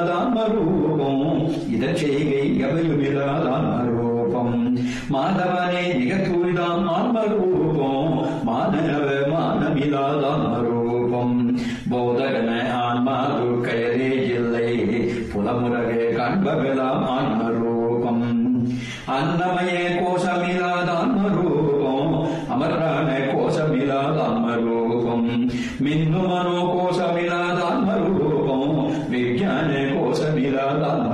ஆன்மரூபம் இதன் செய்கை எவையுமில்லாத ஆன்மரூபம் மாதவனே மிக தூய்தாம் ஆன்மரூபம் மானவ மானமில்லாத ஆன்மரூபம் போதகன ஆன்மாது கயரே இல்லை புலமுறகே காண்பவெல்லாம் ஆன்மரூபம் அன்னமய கோஷமில்லாத ஆன்மரூபம் அமரான கோஷமில்லாத ஆன்மரூபம் மின்னு மனோ கோஷமில்லாத ஆன்மரூபம் விஞ்ஞான கோஷமில்லாத ஆன்மரூபம்